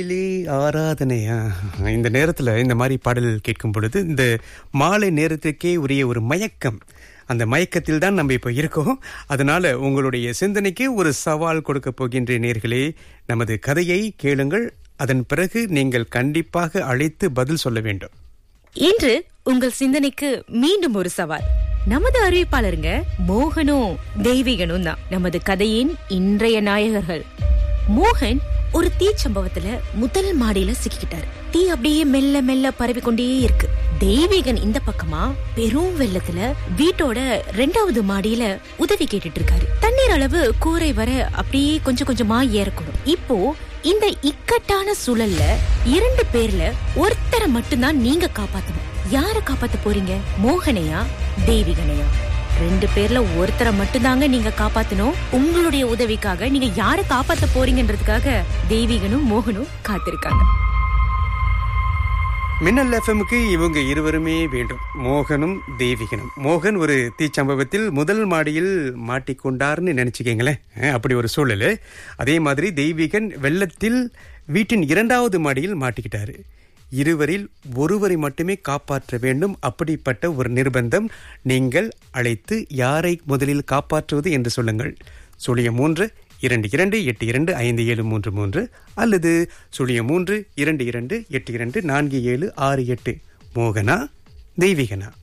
காலையிலே ஆராதனையா இந்த நேரத்துல இந்த மாதிரி பாடல் கேட்கும் பொழுது இந்த மாலை நேரத்துக்கே உரிய ஒரு மயக்கம் அந்த மயக்கத்தில் தான் நம்ம இப்போ இருக்கோம் அதனால உங்களுடைய சிந்தனைக்கு ஒரு சவால் கொடுக்க போகின்ற நேர்களே நமது கதையை கேளுங்கள் அதன் பிறகு நீங்கள் கண்டிப்பாக அழைத்து பதில் சொல்ல வேண்டும் இன்று உங்கள் சிந்தனைக்கு மீண்டும் ஒரு சவால் நமது அறிவிப்பாளருங்க மோகனும் தெய்வீகனும் தான் நமது கதையின் இன்றைய நாயகர்கள் மோகன் ஒரு தீ சம்பவத்துல முதல் மாடியில சிக்கிக்கிட்டாரு தீ அப்படியே மெல்ல மெல்ல பரவி கொண்டே இருக்கு தெய்வீகன் இந்த பக்கமா பெரும் வெள்ளத்துல வீட்டோட ரெண்டாவது மாடியில உதவி கேட்டுட்டு இருக்காரு தண்ணீர் அளவு கூரை வர அப்படியே கொஞ்சம் கொஞ்சமா ஏறக்கூடும் இப்போ இந்த இக்கட்டான சூழல்ல இரண்டு பேர்ல ஒருத்தரை மட்டும்தான் நீங்க காப்பாத்தணும் யார காப்பாத்த போறீங்க மோகனையா தெய்வீகனையா ரெண்டு பேர்ல ஒருத்தரை மட்டும்தாங்க நீங்க காப்பாத்தணும் உங்களுடைய உதவிக்காக நீங்க யார காப்பாத்த போறீங்கன்றதுக்காக தெய்வீகனும் மோகனும் காத்திருக்காங்க மின்னல் எஃப்எம்க்கு இவங்க இருவருமே வேண்டும் மோகனும் தெய்வீகனும் மோகன் ஒரு தீச்சம்பவத்தில் முதல் மாடியில் மாட்டிக்கொண்டார்னு நினைச்சுக்கீங்களேன் அஹ், அப்படி ஒரு சூழல் அதே மாதிரி தெய்வீகன் வெள்ளத்தில் வீட்டின் இரண்டாவது மாடியில் மாட்டிக்கிட்டாரு இருவரில் ஒருவரை மட்டுமே காப்பாற்ற வேண்டும் அப்படிப்பட்ட ஒரு நிர்பந்தம் நீங்கள் அழைத்து யாரை முதலில் காப்பாற்றுவது என்று சொல்லுங்கள் சுழியம் மூன்று இரண்டு இரண்டு எட்டு இரண்டு ஐந்து ஏழு மூன்று மூன்று அல்லது சுழியம் மூன்று இரண்டு இரண்டு எட்டு இரண்டு நான்கு ஏழு ஆறு எட்டு மோகனா தெய்வீகனா